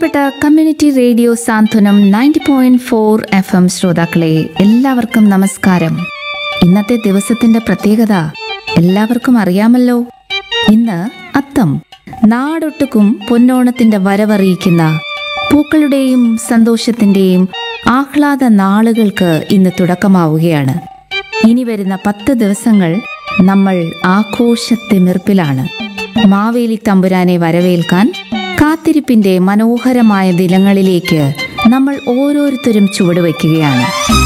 പ്രിയപ്പെട്ട community radio Santhwanam ninety point four F M ശ്രോതാക്കളെ എല്ലാവർക്കും നമസ്കാരം ഇന്നത്തെ ദിവസത്തിന്റെ പ്രത്യേകത എല്ലാവർക്കും അറിയാമല്ലോ ഇന്ന് അത്തം നാടൊട്ടുക്കും പൊന്നോണത്തിന്റെ വരവറിയിക്കുന്ന പൂക്കളുടെയും സന്തോഷത്തിന്റെയും ആഹ്ലാദ നാളുകൾക്ക് ഇന്ന് തുടക്കമാവുകയാണ് ഇനി വരുന്ന പത്ത് ദിവസങ്ങൾ നമ്മൾ ആഘോഷത്തിമിർപ്പിലാണ് മാവേലി തമ്പുരാനെ വരവേൽക്കാൻ കാത്തിരിപ്പിന്റെ മനോഹരമായ ദിനങ്ങളിലേക്ക് നമ്മൾ ഓരോരുത്തരും ചുവടുവെക്കുകയാണ്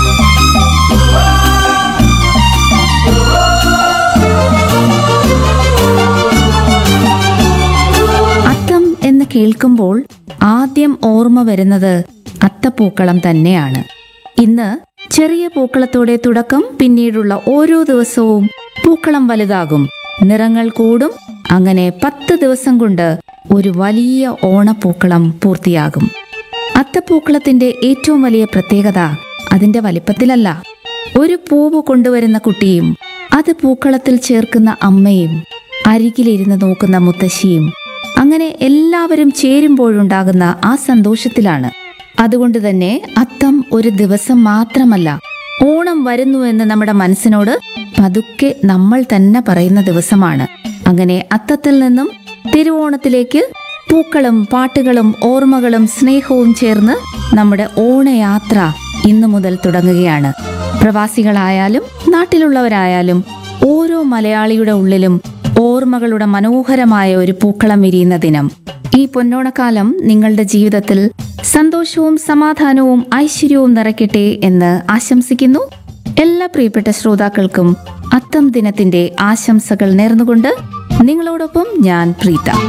അത്തം എന്ന് കേൾക്കുമ്പോൾ ആദ്യം ഓർമ്മ വരുന്നത് അത്തപ്പൂക്കളം തന്നെയാണ് ഇന്ന് ചെറിയ പൂക്കളത്തോടെ തുടക്കം പിന്നീടുള്ള ഓരോ ദിവസവും പൂക്കളം വലുതാകും നിറങ്ങൾ കൂടും അങ്ങനെ പത്ത് ദിവസം കൊണ്ട് ഒരു വലിയ ഓണപ്പൂക്കളം പൂർത്തിയാകും അത്തപ്പൂക്കളത്തിന്റെ ഏറ്റവും വലിയ പ്രത്യേകത അതിന്റെ വലിപ്പത്തിലല്ല ഒരു പൂവ് കൊണ്ടുവരുന്ന കുട്ടിയും അത് പൂക്കളത്തിൽ ചേർക്കുന്ന അമ്മയും അരികിലിരുന്ന് നോക്കുന്ന മുത്തശ്ശിയും അങ്ങനെ എല്ലാവരും ചേരുമ്പോഴുണ്ടാകുന്ന ആ സന്തോഷത്തിലാണ് അതുകൊണ്ട് തന്നെ അത്തം ഒരു ദിവസം മാത്രമല്ല ഓണം വരുന്നു എന്ന് നമ്മുടെ മനസ്സിനോട് പതുക്കെ നമ്മൾ തന്നെ പറയുന്ന ദിവസമാണ് അങ്ങനെ അത്തത്തിൽ നിന്നും തിരുവോണത്തിലേക്ക് പൂക്കളും പാട്ടുകളും ഓർമ്മകളും സ്നേഹവും ചേർന്ന് നമ്മുടെ ഓണയാത്ര ഇന്നു മുതൽ തുടങ്ങുകയാണ് പ്രവാസികളായാലും നാട്ടിലുള്ളവരായാലും ഓരോ മലയാളിയുടെ ഉള്ളിലും ഓർമ്മകളുടെ മനോഹരമായ ഒരു പൂക്കളം വിരിയുന്ന ദിനം ഈ പൊന്നോണക്കാലം നിങ്ങളുടെ ജീവിതത്തിൽ സന്തോഷവും സമാധാനവും ഐശ്വര്യവും നിറയ്ക്കട്ടെ എന്ന് ആശംസിക്കുന്നു എല്ലാ പ്രിയപ്പെട്ട ശ്രോതാക്കൾക്കും അത്തം ദിനത്തിന്റെ ആശംസകൾ നേർന്നുകൊണ്ട് നിങ്ങളോടൊപ്പം ഞാൻ പ്രീത